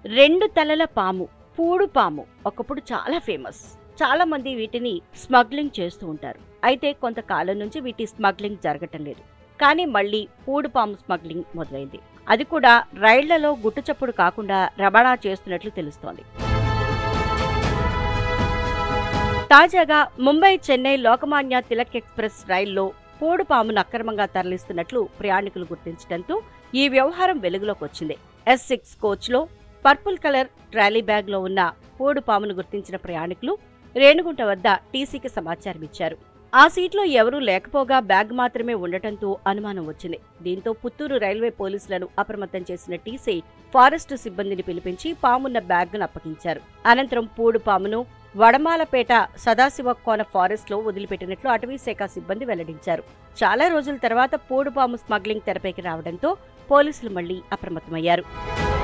రెండు తలల పాము పూడు పాము ఒకప్పుడు చాలా ఫేమస్ చాలా మంది వీటిని స్మగ్లింగ్ చేస్తూ ఉంటారు అయితే కొంతకాలం నుంచి వీటి స్మగ్లింగ్ జరగటం లేదు కానీ మళ్ళీ పూడు పాము స్మగ్లింగ్ మొదలైంది అది కూడా రైళ్లలో గుట్టు చప్పుడు కాకుండా రవాణా చేస్తున్నట్లు తెలుస్తోంది తాజాగా ముంబై చెన్నై లోకమాన్య తిలక్ ఎక్స్ప్రెస్ రైల్లో పూడు పామును అక్రమంగా తరలిస్తున్నట్లు ప్రయాణికులు గుర్తించడంతో ఈ వ్యవహారం వెలుగులోకి వచ్చింది ఎస్ సిక్స్ కోచ్లో పర్పుల్ కలర్ ట్రాలీ బ్యాగ్లో ఉన్న పూడు పామును గుర్తించిన ప్రయాణికులు రేణుగుంట వద్ద టీసీకి సమాచారం ఇచ్చారు ఆ సీట్లో ఎవరూ లేకపోగా బ్యాగ్ మాత్రమే ఉండటంతో అనుమానం వచ్చింది దీంతో పుత్తూరు రైల్వే పోలీసులను అప్రమత్తం చేసిన టీసీ ఫారెస్టు సిబ్బందిని పిలిపించి పామున్న బ్యాగ్ను అప్పగించారు అనంతరం పూడు పామును వడమాలపేట సదాశివ కోన ఫారెస్ట్ లో వదిలిపెట్టినట్లు అటవీ శాఖ సిబ్బంది వెల్లడించారు చాలా రోజుల తర్వాత పూడుపాము స్మగ్లింగ్ తెరపైకి రావడంతో పోలీసులు మళ్లీ అప్రమత్తమయ్యారు